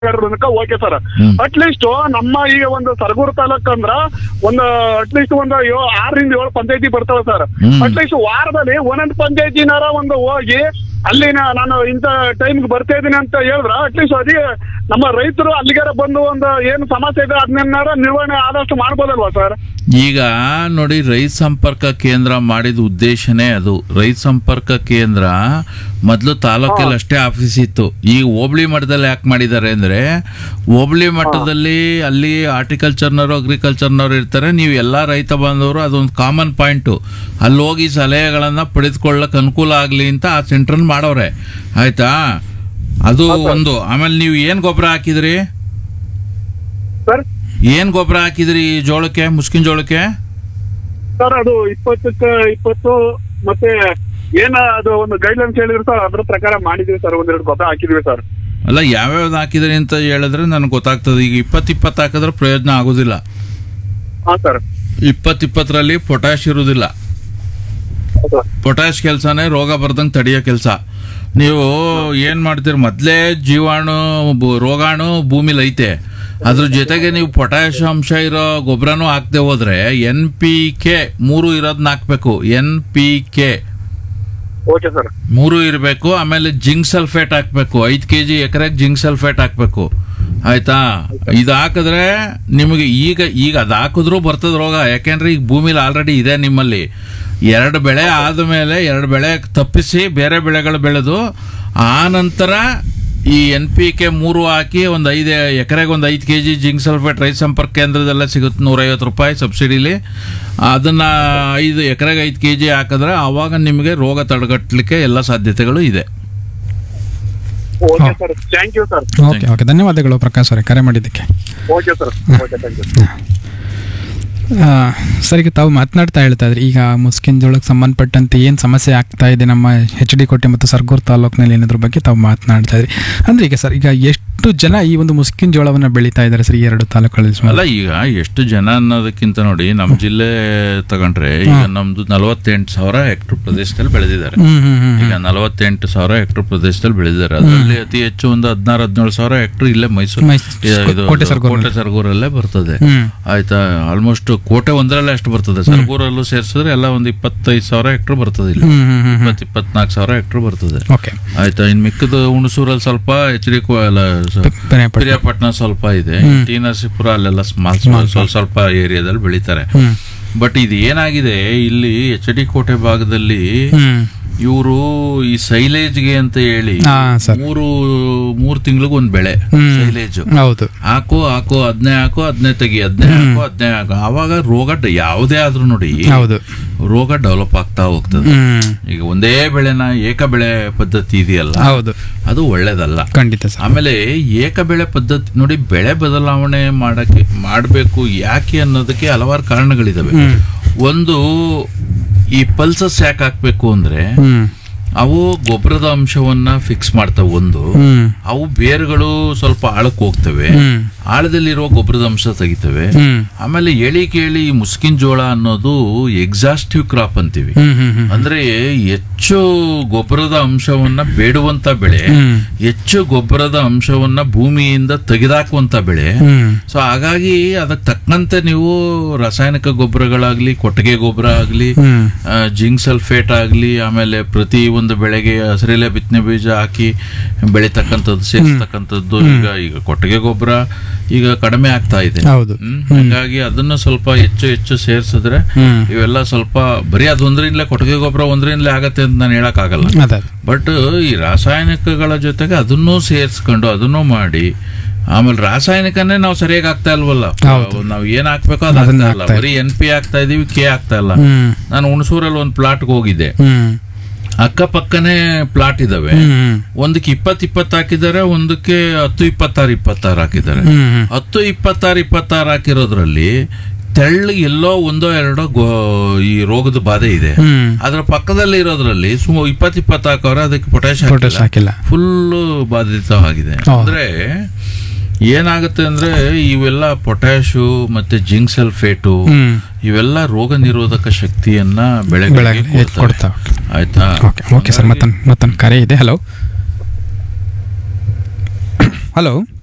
ತನಕ okay sir ಹ್ಮ್. At least ನಮ್ಮ ಈಗ ಒಂದು ಸರಗೂರು ತಾಲೂಕ್ ಅಂದ್ರ ಒಂದು ಅಟ್ಲೀಸ್ಟ್ ಒಂದು ಯೋ- ಆರರಿಂದ ಏಳು ಪಂಚಾಯತಿ ಬರ್ತಾವೆ ಸರ್ ಹ್ಮ್. ಅಟ್ಲೀಸ್ಟ್ ವಾರದಲ್ಲಿ ಒಂದೊಂದು ಪಂಚಾಯತಿನಾರ ಒಂದು ಹೋಗಿ ಅಲ್ಲಿನ ನಾನು ಇಂಥ ಟೈಮ್ಗೆ ಬರ್ತಾ ಇದೀನಿ ಅಂತ ಹೇಳಿದ್ರ ಅಟ್ಲೀಸ್ಟ್ ಅದೇ ನಮ್ಮ ರೈತರು ಅಲ್ಲಿಗಾರ ಬಂದು ಒಂದು ಏನು ಸಮಸ್ಯೆ ಇದೆ ಅದನ್ನೆನ್ನಾರ ನಿರ್ವಹಣೆ ಆದಷ್ಟು ಮಾಡ್ಬೋದಲ್ವಾ ಸರ್ ಈಗ ನೋಡಿ ರೈತ ಸಂಪರ್ಕ ಕೇಂದ್ರ ಮಾಡಿದ ಉದ್ದೇಶನೇ ಅದು ರೈತ ಸಂಪರ್ಕ ಕೇಂದ್ರ ಮೊದಲು ತಾಲೂಕಲ್ಲಿ ಅಷ್ಟೇ ಆಫೀಸ್ ಇತ್ತು ಈಗ ಹೋಬಳಿ ಮಟ್ಟದಲ್ಲಿ ಯಾಕೆ ಮಾಡಿದ್ದಾರೆ ಅಂದ್ರೆ ಹೋಬಳಿ ಮಟ್ಟದಲ್ಲಿ ಅಲ್ಲಿ ಹಾರ್ಟಿಕಲ್ಚರ್ನವರು ಅಗ್ರಿಕಲ್ಚರ್ನವರು ಇರ್ತಾರೆ ನೀವು ಎಲ್ಲ ರೈತ ಬಾಂಧವರು ಅದೊಂದು ಕಾಮನ್ ಪಾಯಿಂಟು ಅಲ್ಲಿ ಹೋಗಿ ಸಲಹೆಗಳನ್ನ ಪಡೆದುಕೊಳ್ಳಕ್ ಅನುಕೂಲ ಆಗಲಿ ಅಂತ ಆ ಸೆಂಟ್ರನ್ ಮಾಡವ್ರೆ ಆಯ್ತಾ ಅದು ಒಂದು ಆಮೇಲೆ ನೀವು ಏನ್ ಗೊಬ್ಬರ ಹಾಕಿದ್ರಿ ಸರ್ ಏನ್ ಗೊಬ್ಬರ ಹಾಕಿದ್ರಿ ಈ ಜೋಳಕ್ಕೆ ಮುಸ್ಕಿನ ಜೋಳಕ್ಕೆ ಸರ್ ಅದು ಇಪ್ಪತ್ತಕ್ಕೆ ಇಪ್ಪತ್ತು ಮತ್ತೆ ಏನ ಅದು ಒಂದು ಗೈಡ್ಲೈನ್ಸ್ ಹೇಳಿದ್ರು ಸರ್ ಅದ್ರ ಪ್ರಕಾರ ಮಾಡಿದ್ವಿ ಸರ್ ಒಂದೆರಡು ಗೊಬ್ಬರ ಹಾಕಿದ್ವಿ ಸರ್ ಅಲ್ಲ ಯಾವ್ಯಾವ್ದು ಹಾಕಿದ್ರಿ ಅಂತ ಹೇಳಿದ್ರೆ ನನಗೆ ಗೊತ್ತಾಗ್ತದೆ ಈಗ ಇಪ್ಪತ್ತು ಇಪ್ಪತ್ತು ಹಾಕಿದ್ರೆ ಪ್ರಯೋಜನ ಆಗೋದಿಲ್ಲ ಹಾ ಸರ್ ಇಪ್ಪತ್ತು ಇಪ್ಪತ್ತರಲ್ಲಿ ಪೊಟ್ಯಾಶ್ ಇರುವುದಿಲ್ಲ ಹೌದಾ? ಪೊಟ್ಯಾಶ್ ಕೆಲಸನೇ ರೋಗ ಬರ್ದಂಗೆ ತಡೆಯೋ ಕೆಲಸ ನೀವು ಏನ್ ಮಾಡ್ತೀರಿ ಮೊದಲೇ ಜೀವಾಣು ಬು- ರೋಗಾಣು ಭೂಮಿಲಿ ಐತೆ ಅದ್ರ ಜೊತೆಗೆ ನೀವು ಪೊಟ್ಯಾಶ್ ಅಂಶ ಇರೋ ಗೊಬ್ಬರನೂ ಹಾಕದೆ ಹೋದ್ರೆ ಎನ್ ಪಿ ಕೆ ಮೂರು ಇರೋದನ್ನ ಹಾಕ್ಬೇಕು N P K okay sir ಮೂರು ಇರಬೇಕು ಆಮೇಲೆ ಜಿಂಕ್ ಸಲ್ಫೇಟ್ ಹಾಕ್ಬೇಕು ಐದು ಕೆ ಜಿ ಎಕರೆಗೆ ಜಿಂಕ್ ಸಲ್ಫೇಟ್ ಹಾಕ್ಬೇಕು ಆಯ್ತಾ ಇದು ಹಾಕಿದ್ರೆ ನಿಮಗೆ ಈಗ ಈಗ ಅದು ಹಾಕಿದ್ರು ಬರ್ತದ ರೋಗ ಯಾಕೆಂದ್ರೆ ಈಗ ಭೂಮಿಲಿ ಆಲ್ರೆಡಿ ಇದೆ ನಿಮ್ಮಲ್ಲಿ ಎರಡು ಬೆಳೆ ಆದಮೇಲೆ ಎರಡು ಬೆಳೆ ತಪ್ಪಿಸಿ ಬೇರೆ ಬೆಳೆಗಳು ಬೆಳೆದು ಆ ನಂತರ ಈ ಎನ್ ಪಿ ಕೆ ಮೂರು ಹಾಕಿ ಒಂದು ಐದು ಎಕರೆಗೆ ಒಂದು ಐದು ಕೆ ಜಿ ಜಿಂಕ್ ಸಲ್ಫೇಟ್ ರೈತ ಸಂಪರ್ಕ ಕೇಂದ್ರದಲ್ಲ ಸಿಗುತ್ತೆ ನೂರೈವತ್ತು ರೂಪಾಯಿ ಸಬ್ಸಿಡಿಲಿ ಅದನ್ನ ಐದು ಎಕರೆಗೆ ಐದು ಕೆ ಜಿ ಹಾಕಿದ್ರೆ ಆವಾಗ ನಿಮಗೆ ರೋಗ ತಡೆಗಟ್ಟಲಿಕ್ಕೆ ಎಲ್ಲ ಸಾಧ್ಯತೆಗಳು ಇದೆ okay sir thank you sir okay okay ಧನ್ಯವಾದಗಳು ಪ್ರಕಾಶ್ ಅವರೇ ಕರೆ ಮಾಡಿದ್ದಕ್ಕೆ okay sir okay thank you ಆ, ಸರ್ ಈಗ ತಾವು ಮಾತನಾಡ್ತಾ ಹೇಳ್ತಾ ಇದ್ರಿ ಈಗ ಮುಸ್ಕಿನ್ ಜೋಳಕ್ಕೆ ಸಂಬಂಧಪಟ್ಟಂತೆ ಏನು ಸಮಸ್ಯೆ ಆಗ್ತಾ ಇದೆ ನಮ್ಮ ಎಚ್ ಡಿ ಕೋಟೆ ಮತ್ತು ಸರ್ಗೂರು ತಾಲೂಕಿನಲ್ಲಿ ಏನದ್ರ ಬಗ್ಗೆ ತಾವು ಮಾತನಾಡ್ತಾ ಇದ್ರಿ ಅಂದ್ರೆ ಈಗ ಸರ್ ಈಗ ಎಷ್ಟು ಜನ ಈ ಒಂದು ಮುಸ್ಕಿನ್ ಜೋಳವನ್ನು ಬೆಳೀತಾ ಇದ್ದಾರೆ ಸರ್ ಈ ಎರಡು ತಾಲೂಕುಗಳಲ್ಲಿ ಸುಮಾರು? ಅಲ್ಲ ಈಗ ಎಷ್ಟು ಜನ ಅನ್ನೋದಕ್ಕಿಂತ ನೋಡಿ ನಮ್ಮ ಜಿಲ್ಲೆ ತಗೊಂಡ್ರೆ ಈಗ ನಮ್ದು ನಲವತ್ತೆಂಟು ಸಾವಿರ ಹೆಕ್ಟರ್ ಪ್ರದೇಶದಲ್ಲಿ ಬೆಳೆದಿದ್ದಾರೆ ಹ್ಮ್ ಹ್ಮ್ ಹ್ಮ್ ಈಗ ನಲವತ್ತೆಂಟು ಸಾವಿರ ಹೆಕ್ಟರ್ ಪ್ರದೇಶದಲ್ಲಿ ಬೆಳೆದಿದ್ದಾರೆ ಅದರಲ್ಲಿ ಅತಿ ಹೆಚ್ಚು ಒಂದು ಹದಿನಾರು ಹದಿನೇಳು ಸಾವಿರ ಹೆಕ್ಟರ್ ಇಲ್ಲೇ ಮೈಸೂರು ಮೈಸೂರು, ಇದು- ಇದು ಕೋಟೆ ಸರ್ಗೂರು. ಕೋಟೆ ಸರ್ಗೂರಲ್ಲೇ ಬರ್ತದೆ ಹ್ಮ್ ಆಯ್ತಾ ಆಲ್ಮೋಸ್ಟ್ ಕೋಟೆ ಒಂದರಲ್ಲೇ ಅಷ್ಟು ಬರ್ತದೆ ಸರ್ಗೂರಲ್ಲೂ ಸೇರಿಸಿದ್ರೆ ಎಲ್ಲ ಒಂದು ಇಪ್ಪತ್ತೈದು ಸಾವಿರ ಹೆಕ್ಟರ್ ಬರ್ತದೆ ಇಲ್ಲಿ ಹ್ಮ್ ಹ್ಮ್ ಹ್ಮ್ ಹ್ಮ್ ಇಪ್ಪತ್ತು ಇಪ್ಪತ್ನಾಲ್ಕು ಸಾವಿರ ಹೆಕ್ಟರ್ ಬರ್ತದೆ ಓಕೆ ಆಯ್ತಾ ಇನ್ ಮಿಕ್ಕದ ಹುಣಸೂರಲ್ಲಿ ಸ್ವಲ್ಪ ಎಚ್ ಡಿ ಬೆನೆಪಟ್ಟ. ಪಿರಿಯಾಪಟ್ಟಣ ಸ್ವಲ್ಪ ಇದೆ ಟಿ ನರಸೀಪುರ ಅಲ್ಲೆಲ್ಲ ಸ್ಮಾಲ್ ಸ್ವಲ್ಪ ಸ್ವಲ್ಪ ಏರಿಯಾದಲ್ಲಿ ಬೆಳೀತಾರೆ ಹ್ಮ್ ಬಟ್ ಇದು ಏನಾಗಿದೆ ಇಲ್ಲಿ ಎಚ್ ಡಿ ಕೋಟೆ ಭಾಗದಲ್ಲಿ ಹ್ಮ್ ಇವರು ಈ ಸೈಲೇಜ್ಗೆ ಅಂತ ಹೇಳಿ ಹಾ ಸರ್ ಮೂರು ಮೂರು ತಿಂಗಳಿಗೆ ಒಂದ್ ಬೆಳೆ ಹ್ಮ್. ಸೈಲೇಜ್ ಹೌದು ಹಾಕು ಹಾಕು ಅದನ್ನೇ ಹಾಕು ಅದನ್ನೇ ತೆಗಿ ಅದನ್ನೇ ಹಾಕು ಅದನ್ನೇ ಹಾಕು ಆವಾಗ ರೋಗ ಡ- ಯಾವುದೇ ಆದ್ರೂ ನೋಡಿ ಹೌದು ರೋಗ ಡೆವಲಪ್ ಆಗ್ತಾ ಹೋಗ್ತದೆ ಹ್ಮ್ ಈಗ ಒಂದೇ ಬೆಳೆನ ಏಕ ಬೆಳೆ ಪದ್ಧತಿ ಇದೆಯಲ್ಲ ಹೌದು ಅದು ಒಳ್ಳೇದಲ್ಲ ಖಂಡಿತ ಸರ್ ಆಮೇಲೆ ಏಕ ಬೆಳೆ ಪದ್ಧತಿ ನೋಡಿ ಬೆಳೆ ಬದಲಾವಣೆ ಮಾಡಕ್ಕೆ ಮಾಡಬೇಕು ಯಾಕೆ ಅನ್ನೋದಕ್ಕೆ ಹಲವಾರು ಕಾರಣಗಳಿದಾವೆ ಹ್ಮ್ ಒಂದು ಈ ಪಲ್ಸಸ್ ಯಾಕೆ ಹಾಕ್ಬೇಕು ಅಂದ್ರೆ ಹ್ಮ್ ಅವು ಗೊಬ್ಬರದ ಅಂಶವನ್ನ ಫಿಕ್ಸ್ ಮಾಡ್ತಾವೆ ಒಂದು ಹ್ಮ್ ಅವು ಬೇರುಗಳು ಸ್ವಲ್ಪ ಆಳಕ್ಕೆ ಹೋಗ್ತವೆ ಹ್ಮ್ ಆಳದಲ್ಲಿರುವ ಗೊಬ್ಬರದ ಅಂಶ ತೆಗಿತವೆ ಹ್ಮ್ ಆಮೇಲೆ ಎಳಿ ಕೇಳಿ ಈ ಮುಸ್ಕಿನ್ ಜೋಳ ಅನ್ನೋದು ಎಕ್ಸಾಸ್ಟಿವ್ ಕ್ರಾಪ್ ಅಂತೀವಿ ಹ್ಮ್ ಹ್ಮ್ ಹ್ಮ್ ಅಂದ್ರೆ ಹೆಚ್ಚು ಗೊಬ್ಬರದ ಅಂಶವನ್ನ ಬೇಡುವಂತ ಬೆಳೆ ಹ್ಮ್ ಹೆಚ್ಚು ಗೊಬ್ಬರದ ಅಂಶವನ್ನ ಭೂಮಿಯಿಂದ ತೆಗೆದಾಕುವಂತ ಬೆಳೆ ಹ್ಮ್ ಸೊ ಹಾಗಾಗಿ ಅದಕ್ಕೆ ತಕ್ಕಂತೆ ನೀವು ರಾಸಾಯನಿಕ ಗೊಬ್ಬರಗಳಾಗ್ಲಿ ಕೊಟ್ಟಿಗೆ ಗೊಬ್ಬರ ಆಗ್ಲಿ ಹ್ಮ್ ಆ, ಜಿಂಕ್ ಸಲ್ಫೇಟ್ ಆಗಲಿ ಆಮೇಲೆ ಪ್ರತಿ ಒಂದು ಬೆಳೆಗೆ ಹಸಿರೆಲೆ ಬಿತ್ತನೆ ಬೀಜ ಹಾಕಿ ಬೆಳೀತಕ್ಕಂಥದ್ದು ಸೇರಿಸ್ತಕ್ಕಂಥದ್ದು ಈಗ ಈಗ ಕೊಟ್ಟಿಗೆ ಗೊಬ್ಬರ ಈಗ ಕಡಿಮೆ ಆಗ್ತಾ ಇದೆ ಹೌದು ಹ್ಮ್ ಹಾಗಾಗಿ ಅದನ್ನ ಸ್ವಲ್ಪ ಹೆಚ್ಚು ಹೆಚ್ಚು ಸೇರಿಸಿದ್ರೆ ಹ್ಮ್ ಇವೆಲ್ಲ ಸ್ವಲ್ಪ ಬರೀ ಅದು ಒಂದರಿಂದಲೇ ಕೊಟ್ಟಿಗೆ ಗೊಬ್ಬರ ಒಂದರಿಂದಲೇ ಆಗತ್ತೆ ಅಂತ ನಾನು ಹೇಳಕ್ ಆಗಲ್ಲ ಅದೇ ಬಟ್ ಈ ರಾಸಾಯನಿಕಗಳ ಜೊತೆಗೆ ಅದನ್ನೂ ಸೇರಿಸ್ಕೊಂಡು ಅದನ್ನೂ ಮಾಡಿ ಆಮೇಲೆ ರಾಸಾಯನಿಕನೇ ನಾವು ಸರಿಯಾಗಿ ಆಗ್ತಾ ಇಲ್ವಲ್ಲ ನಾವು ಏನ್ ಹಾಕ್ಬೇಕೋ ಅದು ಅದನ್ನ ಆಗ್ತಾ ಇಲ್ಲ ಹಾಕ್ತಾ ಬರೀ ಎನ್ ಪಿ ಆಗ್ತಾ ಇದೀವಿ ಕೆ ಆಗ್ತಾ ಇಲ್ಲ ಹ್ಮ್ ನಾನು ಹುಣಸೂರಲ್ಲಿ ಒಂದು ಪ್ಲಾಟ್ಗೆ ಹೋಗಿದ್ದೆ ಹ್ಮ್ ಅಕ್ಕಪಕ್ಕನೇ ಪ್ಲಾಟ್ ಇದಾವೆ ಹ್ಮ್ ಒಂದಕ್ಕೆ ಇಪ್ಪತ್ ಇಪ್ಪತ್ತು ಹಾಕಿದ್ದಾರೆ ಒಂದಕ್ಕೆ ಹತ್ತು ಇಪ್ಪತ್ತಾರು ಇಪ್ಪತ್ತಾರು ಹಾಕಿದ್ದಾರೆ ಹ್ಮ್ ಹ್ಮ್ ಹತ್ತು ಇಪ್ಪತ್ತಾರು ಇಪ್ಪತ್ತಾರು ಹಾಕಿರೋದ್ರಲ್ಲಿ ತೆಳ್ಳಗೆ ಎಲ್ಲೋ ಒಂದೋ ಎರಡೋ ಗೋ ಈ ರೋಗದ ಬಾಧೆ ಇದೆ ಹ್ಮ್ ಅದ್ರ ಪಕ್ಕದಲ್ಲಿ ಇರೋದ್ರಲ್ಲಿ ಸುಮಾರು ಇಪ್ಪತ್ ಇಪ್ಪತ್ತು ಹಾಕೋರೆ ಅದಕ್ಕೆ ಪೊಟ್ಯಾಶ್ ಪೊಟ್ಯಾಶ್ ಹಾಕಿಲ್ಲ ಫುಲ್ ಬಾಧಿತವಾಗಿದೆ ಹೌದು. ಅಂದ್ರೆ ಏನಾಗುತ್ತೆ ಅಂದ್ರೆ ಇವೆಲ್ಲ ಪೊಟ್ಯಾಶು ಮತ್ತೆ ಜಿಂಕ್ ಸಲ್ಫೇಟು ಹ್ಮ್ ಇವೆಲ್ಲ ರೋಗ ನಿರೋಧಕ ಶಕ್ತಿಯನ್ನ ಬೆಳೆಗಳಿಗೆ ಬೆಳೆಗೆ ಎತ್ತ್ ಕೊಡ್ತವೆ. ಕೊಡ್ತಾವೆ ಆಯ್ತಾ ಓಕೆ ಓಕೆ ಸರ್ ಮತ್ತೊಂದು ಮತ್ತೊಂದು ಕರೆ ಇದೆ ಹಲೋ ಹಲೋ